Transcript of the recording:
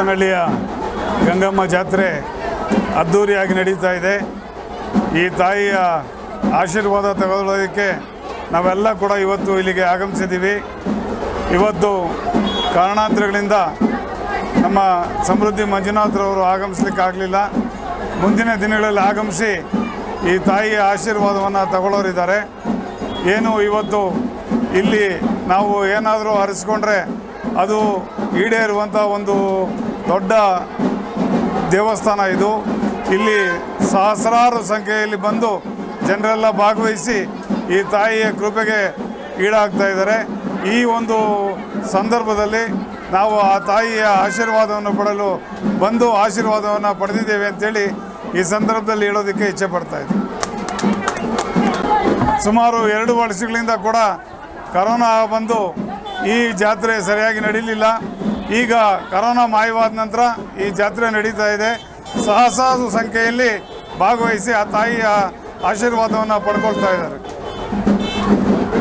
ದೇವನಹಳ್ಳಿಯ ಗಂಗಮ್ಮ ಜಾತ್ರೆ ಅದ್ಧೂರಿಯಾಗಿ ನಡೀತಾ ಇದೆ ಈ ತಾಯಿಯ ಆಶೀರ್ವಾದ ತಗೊಳ್ಳೋದಕ್ಕೆ ನಾವೆಲ್ಲ ಕೂಡ ಇವತ್ತು ಇಲ್ಲಿಗೆ ಆಗಮಿಸಿದ್ದೀವಿ ಇವತ್ತು ಕಾರಣಾಂತರಗಳಿಂದ ನಮ್ಮ ಸಮೃದ್ಧಿ ಮಂಜುನಾಥ್ರವರು ಆಗಮಿಸ್ಲಿಕ್ಕೆ ಆಗಲಿಲ್ಲ ಮುಂದಿನ ದಿನಗಳಲ್ಲಿ ಆಗಮಿಸಿ ಈ ತಾಯಿಯ ಆಶೀರ್ವಾದವನ್ನು ತಗೊಳ್ಳೋರಿದ್ದಾರೆ ಏನು ಇವತ್ತು ಇಲ್ಲಿ ನಾವು ಏನಾದರೂ ಹರಿಸ್ಕೊಂಡ್ರೆ ಅದು ಈಡೇರುವಂಥ ಒಂದು ದೊಡ್ಡ ದೇವಸ್ಥಾನ ಇದು ಇಲ್ಲಿ ಸಹಸ್ರಾರು ಸಂಖ್ಯೆಯಲ್ಲಿ ಬಂದು ಜನರೆಲ್ಲ ಭಾಗವಹಿಸಿ ಈ ತಾಯಿಯ ಕೃಪೆಗೆ ಈಡಾಗ್ತಾ ಇದ್ದಾರೆ ಈ ಒಂದು ಸಂದರ್ಭದಲ್ಲಿ ನಾವು ಆ ತಾಯಿಯ ಆಶೀರ್ವಾದವನ್ನು ಪಡೆಯಲು ಬಂದು ಆಶೀರ್ವಾದವನ್ನು ಪಡೆದಿದ್ದೇವೆ ಅಂತೇಳಿ ಈ ಸಂದರ್ಭದಲ್ಲಿ ಹೇಳೋದಕ್ಕೆ ಇಚ್ಛೆ ಪಡ್ತಾ ಇದ್ದೀವಿ ಸುಮಾರು ಎರಡು ವರ್ಷಗಳಿಂದ ಕೂಡ ಕರೋನಾ ಬಂದು ಈ ಜಾತ್ರೆ ಸರಿಯಾಗಿ ನಡೀಲಿಲ್ಲ ಈಗ ಕರೋನಾ ಮಾಯವಾದ ನಂತರ ಈ ಜಾತ್ರೆ ನಡೀತಾ ಇದೆ ಸಹಸ್ರಾರು ಸಂಖ್ಯೆಯಲ್ಲಿ ಭಾಗವಹಿಸಿ ಆ ತಾಯಿಯ ಆಶೀರ್ವಾದವನ್ನು ಪಡ್ಕೊಳ್ತಾ ಇದ್ದಾರೆ